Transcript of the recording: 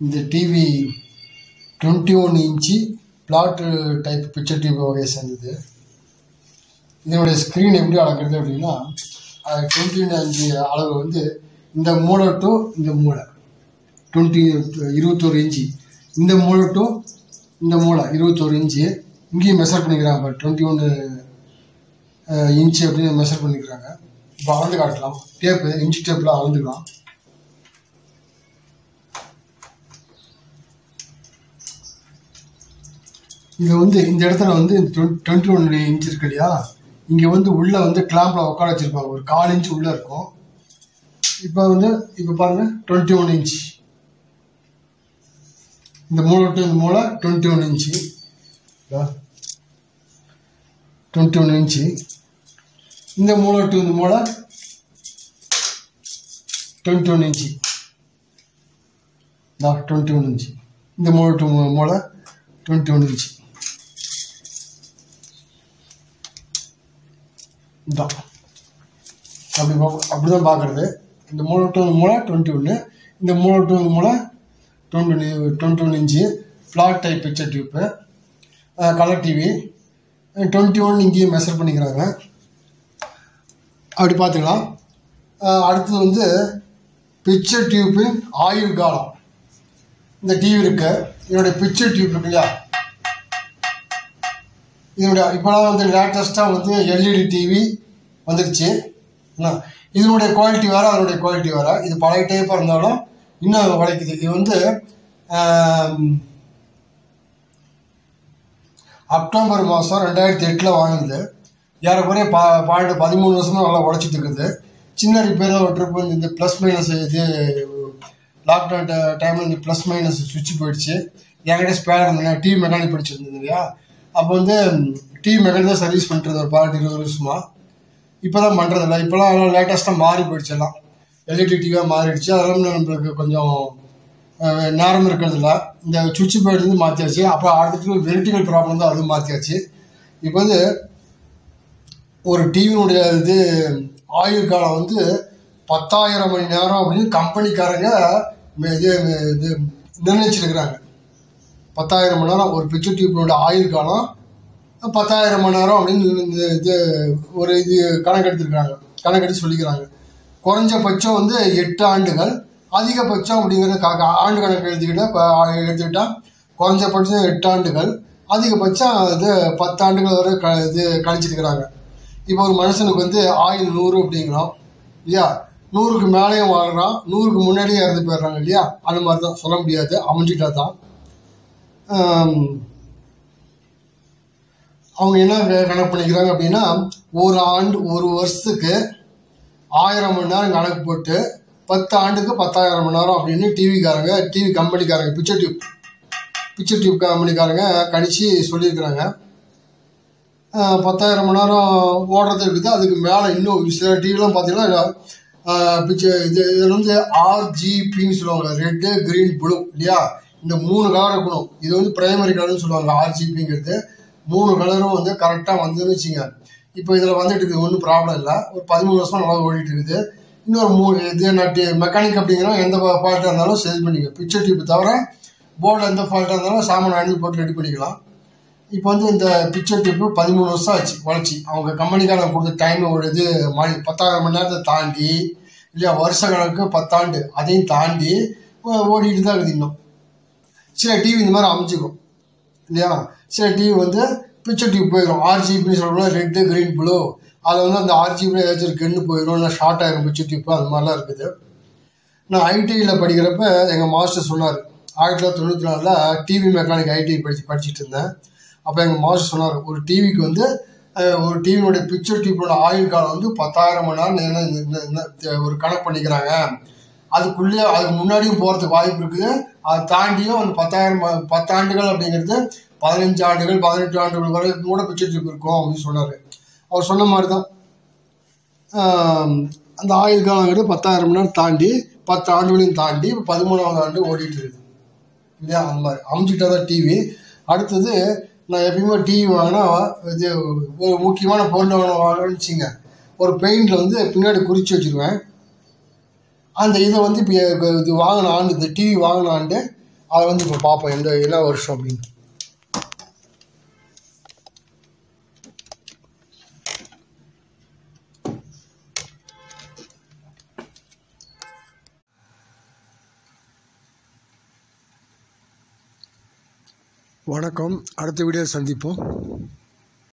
இந்த TV twenty one inch flat type picture TV வகையை சேர்ந்தது இதனுடைய ஸ்க்ரீன் எப்படி அளக்கிறது அப்படின்னா டுவெண்ட்டி ஒன் அஞ்சு அளவு வந்து இந்த மூளை டு இந்த மூளை டுவெண்ட்டி இருபத்தோரு இன்ச்சு இந்த மூளை டு இந்த மூளை இருபத்தோரு இன்ச்சு இங்கேயும் மெஷர் பண்ணிக்கிறாங்க டுவெண்ட்டி ஒன்று இன்ச்சு அப்படின்னு மெஷர் பண்ணிக்கிறாங்க இப்போ அளந்து காட்டலாம் டேப்பு இன்ச்சு டேப்பில் அளந்துக்கலாம் இது வந்து இந்த இடத்துல வந்து டுவெண்ட்டி ஒன் இன்ச் இருக்கு இல்லையா இங்கே வந்து உள்ளே வந்து கிளாம்பில் உட்கார வச்சிருப்பாங்க ஒரு கால் இன்ச் உள்ளே இருக்கும் இப்போ வந்து இப்போ பாருங்க டுவெண்ட்டி ஒன் இன்ச் இந்த மூளை டு இந்த மூளை twenty one inch twenty one inch இந்த மூளை டு இந்த மூளை twenty one inch twenty one inch இந்த மூளை டு மூளை டுவெண்ட்டி ஒன் இன்ச்சு இதான் அப்படி பா- அப்படிதான் பார்க்குறது இந்த மூளை டு மூளை டுவெண்ட்டி ஒன்று இந்த மூளை டு மூளை twenty twenty one inch flat type picture tube colour TV twenty one இங்கேயும் மெஷர் பண்ணிக்கிறாங்க அப்படி பார்த்துக்கலாம் அஹ் அடுத்தது வந்து பிக்சர் டியூப்பின் ஆயுள் காலம் இந்த டிவி இருக்கு இதனுடைய பிக்சர் டியூப் இருக்கு இல்லையா இதனுடைய இப்போலாம் வந்து லேட்டஸ்ட்டாக வந்து எல்இடி டிவி வந்துருச்சு என்ன இதனுடைய குவாலிட்டி வேறு அதனுடைய குவாலிட்டி வேறு இது பழைய டைப்பாக இருந்தாலும் இன்னும் உழைக்குது இது வந்து ஆம், அக்டோபர் மாதம் ரெண்டாயிரத்தி எட்டில் வாங்கினது ஏறக்குறைய பா பன்னெண்டு பதிமூணு வருஷமா நல்லா உழைச்சிட்டு இருக்குது சின்ன ரிப்பேர் ஒரு ட்ரிப் வந்து இந்த ப்ளஸ் மைனஸ் இது லாக்டவுன் டைமில் இந்த ப்ளஸ் மைனஸ் சுவிட்ச் போயிடுச்சு என்கிட்ட ஸ்பேர் இருந்தேன் டிவி மெக்கானிக் படிச்சிருந்தது இல்லையா அப்போ வந்து டிவி மெக்கானிக் தான் சர்வீஸ் பண்ணிட்டு ஒரு பாட்டு இருபது வருஷமா இப்போ தான் பண்ணுறதில்ல இப்போலாம் லேட்டஸ்ட்டாக மாறி போயிடுச்சு எல்லாம் எல்இடி டிவியாக மாறிடுச்சு அதெல்லாம் நம்மளுக்கு கொஞ்சம் அஹ், நேரம் இருக்கிறதில்ல இந்த சுவிட்ச் போர்டு வந்து மாற்றியாச்சு அப்புறம் அடுத்து வெரிட்டிக்கல் ப்ராப்ளம் தான் அதுவும் மாற்றியாச்சு இப்போ வந்து ஒரு டிவியினுடைய இது ஆயுள் காலம் வந்து பத்தாயிரம் மணி நேரம் அப்படின்னு கம்பெனிக்காரங்க ம- இது இது நிர்ணயிச்சிருக்கிறாங்க பத்தாயிரம் மணி நேரம் ஒரு பிக்சர் டியூப்னோட ஆயுள் காலம் பத்தாயிரம் மணி நேரம் அப்படின்னு இந்த இது ஒரு இது கணக்கெடுத்திருக்காங்க கணக்கெடுத்து சொல்லிக்கிறாங்க குறைஞ்சபட்சம் வந்து எட்டு ஆண்டுகள் அதிகபட்சம் அப்படிங்கிறது க- க- ஆண்டு கணக்கு எழுதிக்கிட்டா இப்போ எடுத்துக்கிட்டா குறைஞ்சபட்சம் எட்டு ஆண்டுகள் அதிகபட்சம் இது பத்தாண்டுகள் வரை க இது கழிச்சிருக்கிறாங்க இப்போ ஒரு மனுஷனுக்கு வந்து ஆயுள் நூறு அப்படிங்கிறோம் இல்லையா நூறுக்கு மேலேயும் வாழ்கிறான் நூறுக்கு முன்னாடியே இறந்து போயிடுறாங்க இல்லையா அந்த மாதிரி தான் சொல்ல முடியாது அமைஞ்சிட்டா தான் ஆம், அவங்க என்ன க- கணக்கு பண்ணிக்கிறாங்க அப்படின்னா ஒரு ஆண்டு ஒரு வருஷத்துக்கு ஆயிரம் மணி நேரம் கணக்கு போட்டு பத்து ஆண்டுக்கு பத்தாயிரம் மணி நேரம் அப்படின்னு டிவிக்காரங்க டிவி கம்பெனிக்காரங்க பிக்சர் டியூப் பிக்சர் டியூப் கம்பெனிக்காரங்க கணிச்சு சொல்லியிருக்கிறாங்க ஆஹ் பத்தாயிரம் மணி நேரம் ஓடுறது இருக்குது அதுக்கு மேலே இன்னும் சில டிவிலாம் பார்த்தீங்கன்னா பிக்சர் இது இதில் வந்து ஆர்ஜிபின்னு சொல்லுவாங்க ரெட்டு கிரீன் ப்ளூ இல்லையா இந்த மூணு கலர் இருக்கணும் இது வந்து பிரைமரி கலர்னு சொல்லுவாங்க ஆர்ஜிபிங்கிறது மூணு கலரும் வந்து கரெக்டாக வந்துன்னு வச்சுங்க இப்போ இதில் வந்துட்டு இருக்குது ஒன்றும் ப்ராப்ளம் இல்லை ஒரு பதிமூணு வருஷமா நல்லா ஓடிட்டு இருக்குது இன்னொரு மூணு இது நட்டு மெக்கானிக் அப்படிங்கிறோம் எந்த ஃபால்ட்டாக இருந்தாலும் சரி பண்ணிக்க பிக்சர் டியூப் தவிர போர்டில் எந்த ஃபால்ட்டாக இருந்தாலும் சாமான் வாங்கி போட்டு ரெடி பண்ணிக்கலாம் இப்போ வந்து இந்த பிக்சர் டியூப்பு பதிமூணு வருஷம் ஆச்சு வளர்ச்சி அவங்க கம்பெனிக்காரங்க கொடுத்த டைம் ஒரு இது மணி பத்தாயிரம் மணி நேரத்தை தாண்டி இல்லையா வருஷ கணக்கு பத்தாண்டு அதையும் தாண்டி ஓ- ஓடிட்டு தான் இருக்குது இன்னும் சில டிவி இந்த மாதிரி அமைஞ்சுக்கும் இல்லையா சில டிவி வந்து பிக்சர் டியூப் போயிடும் ஆர்ஜிபின்னு சொல்லலாம் ரெட்டு கிரீன் ப்ளூ அதில் வந்து அந்த ஆர்ஜிபியில் ஏதாச்சும் ஒரு கென்னு போயிடும் இல்லை ஷார்ட் ஆயிரும் பிக்சர் டியூப் அது மாதிரிலாம் இருக்குது நான் ஐடியில் படிக்கிறப்ப எங்கள் மாஸ்டர் சொன்னார் ஆயிரத்தி தொள்ளாயிரத்தி தொண்ணூற்றி நாலில் டிவி மெக்கானிக் ஐடி படிச்சு படிச்சுட்டு இருந்தேன் அப்போ எங்கள் மாஸ்டர் சொன்னார் ஒரு டிவிக்கு வந்து அஹ், ஒரு டிவியோட பிக்சர் டியூப்போட ஆயுள் காலம் வந்து பத்தாயிரம் மணி நேரம் நிர்ண- நிர்ண- நிர்ண- ஒரு கணக்கு பண்ணிக்கிறாங்க அதுக்குள்ளேயே அதுக்கு முன்னாடியும் போகிறதுக்கு வாய்ப்பு இருக்குது அதை தாண்டியும் அந்த பத்தாயிரம் ம- பத்தாண்டுகள் அப்படிங்கிறது பதினஞ்சு ஆண்டுகள் பதினெட்டு ஆண்டுகள் வரைக்கும் கூட பிக்சர் டியூப் இருக்கும் அப்படின்னு சொன்னார் அவர் சொன்ன மாதிரி தான் ஆம், அந்த ஆயுள் காலங்கிறது பத்தாயிரம் மணி நேரம் தாண்டி பத்து ஆண்டுகளையும் தாண்டி இப்போ பதிமூணாவது ஆண்டு ஓடிட்டு இருக்குது இல்லையா அந்த மாதிரி அமைஞ்சிட்டா தான் டிவி அடுத்தது நான் எப்பயுமே டிவி வாங்கினா இது ஒரு முக்கியமான பொருள் வாங்க வாங்கணும்னு வச்சுங்க ஒரு பெயிண்டில் வந்து பின்னாடி குறித்து வச்சுருவேன் அந்த இதை வந்து இப்போ இது வாங்கின ஆண்டு இந்த டிவி வாங்கின ஆண்டு அதை வந்து இப்போ பார்ப்போம் எந்த என்ன வருஷம் அப்படின்னு வணக்கம் அடுத்த வீடியோ சந்திப்போம்